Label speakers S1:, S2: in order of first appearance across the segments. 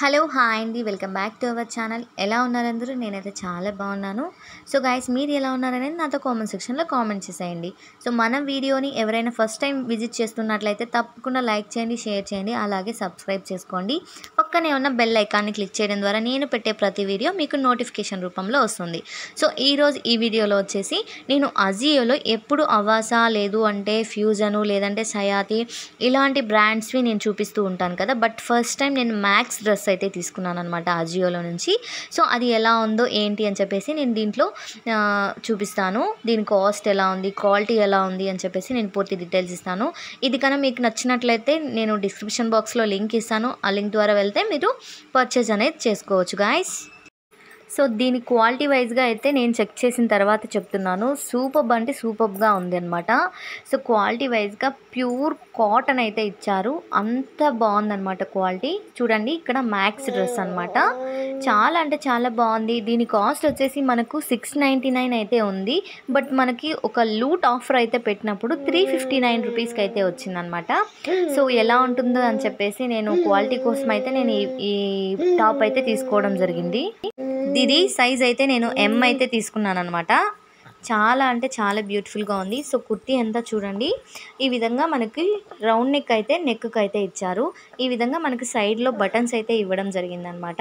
S1: hello hi అండి welcome back to our channel ఎలా ఉన్నారు అందరూ నేనైతే చాలా బాగున్నాను సో గాయస్ మీరు ఎలా ఉన్నారనేది నాతో కామెంట్ సెక్షన్లో కామెంట్ చేసేయండి సో మన వీడియోని ఎవరైనా ఫస్ట్ టైం విజిట్ చేస్తున్నట్లయితే తప్పకుండా లైక్ చేయండి షేర్ చేయండి అలాగే సబ్స్క్రైబ్ చేసుకోండి పక్కనే ఉన్న బెల్ ఐకాన్ని క్లిక్ చేయడం ద్వారా నేను పెట్టే ప్రతి వీడియో మీకు నోటిఫికేషన్ రూపంలో వస్తుంది సో ఈరోజు ఈ వీడియోలో వచ్చేసి నేను అజియోలో ఎప్పుడు అవాసా లేదు అంటే ఫ్యూజను లేదంటే సయాతి ఇలాంటి బ్రాండ్స్వి నేను చూపిస్తూ ఉంటాను కదా బట్ ఫస్ట్ టైం నేను మ్యాక్స్ డ్రెస్ అయితే తీసుకున్నాను అనమాట అజియోలో నుంచి సో అది ఎలా ఉందో ఏంటి అని చెప్పేసి నేను దీంట్లో ఆ, చూపిస్తాను దీని కాస్ట్ ఎలా ఉంది క్వాలిటీ ఎలా ఉంది అని చెప్పేసి నేను పూర్తి డీటెయిల్స్ ఇస్తాను ఇది కన్నా మీకు నచ్చినట్లయితే నేను డిస్క్రిప్షన్ బాక్స్లో లింక్ ఇస్తాను ఆ లింక్ ద్వారా వెళ్తే మీరు పర్చేజ్ అనేది చేసుకోవచ్చు గాయస్ సో దీని క్వాలిటీ వైజ్గా అయితే నేను చెక్ చేసిన తర్వాత చెప్తున్నాను సూపర్బ్ అంటే సూపర్బ్గా ఉంది అనమాట సో క్వాలిటీ వైజ్గా ప్యూర్ కాటన్ అయితే ఇచ్చారు అంత బాగుందన్నమాట క్వాలిటీ చూడండి ఇక్కడ మ్యాక్స్ డ్రెస్ అనమాట చాలా అంటే చాలా బాగుంది దీని కాస్ట్ వచ్చేసి మనకు సిక్స్ నైంటీ నైన్ అయితే ఉంది బట్ మనకి ఒక లూట్ ఆఫర్ అయితే పెట్టినప్పుడు త్రీ ఫిఫ్టీ నైన్ రూపీస్కి అయితే వచ్చిందనమాట సో ఎలా ఉంటుందో అని చెప్పేసి నేను క్వాలిటీ కోసం అయితే నేను ఈ- ఈ టాప్ అయితే తీసుకోవడం జరిగింది ఇది సైజ్ అయితే నేను ఎం అయితే తీసుకున్నాను అనమాట చాలా అంటే చాలా బ్యూటిఫుల్గా ఉంది సో కుర్తీ అంతా చూడండి ఈ విధంగా మనకి రౌండ్ నెక్ అయితే నెక్కి అయితే ఇచ్చారు ఈ విధంగా మనకి సైడ్లో బటన్స్ అయితే ఇవ్వడం జరిగిందనమాట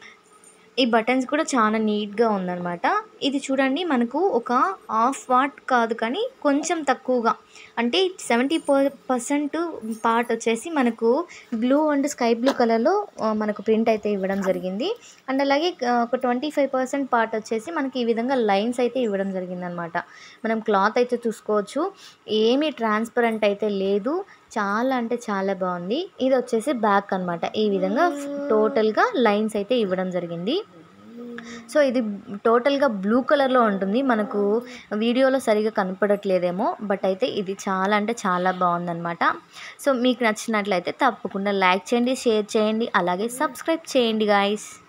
S1: ఈ బటన్స్ కూడా చాలా నీట్గా ఉందన్నమాట ఇది చూడండి మనకు ఒక హాఫ్ వాట్ కాదు కానీ కొంచెం తక్కువగా అంటే సెవెంటీ పర్సెంట్ పార్ట్ వచ్చేసి మనకు బ్లూ అండ్ స్కై బ్లూ కలర్లో మనకు ప్రింట్ అయితే ఇవ్వడం జరిగింది అండ్ అలాగే ఆ, ఒక ట్వంటీ ఫైవ్ పర్సెంట్ పార్ట్ వచ్చేసి మనకి ఈ విధంగా లైన్స్ అయితే ఇవ్వడం జరిగిందనమాట మనం క్లాత్ అయితే చూసుకోవచ్చు ఏమీ ట్రాన్స్పరెంట్ అయితే లేదు చాలా అంటే చాలా బాగుంది ఇది వచ్చేసి బ్యాక్ అన్నమాట ఈ విధంగా టోటల్గా లైన్స్ అయితే ఇవ్వడం జరిగింది సో ఇది టోటల్గా బ్లూ కలర్లో ఉంటుంది మనకు వీడియోలో సరిగా కనపడట్లేదేమో బట్ అయితే ఇది చాలా అంటే చాలా బాగుందన్నమాట సో మీకు నచ్చినట్లయితే తప్పకుండా లైక్ చేయండి షేర్ చేయండి అలాగే సబ్స్క్రైబ్ చేయండి గాయస్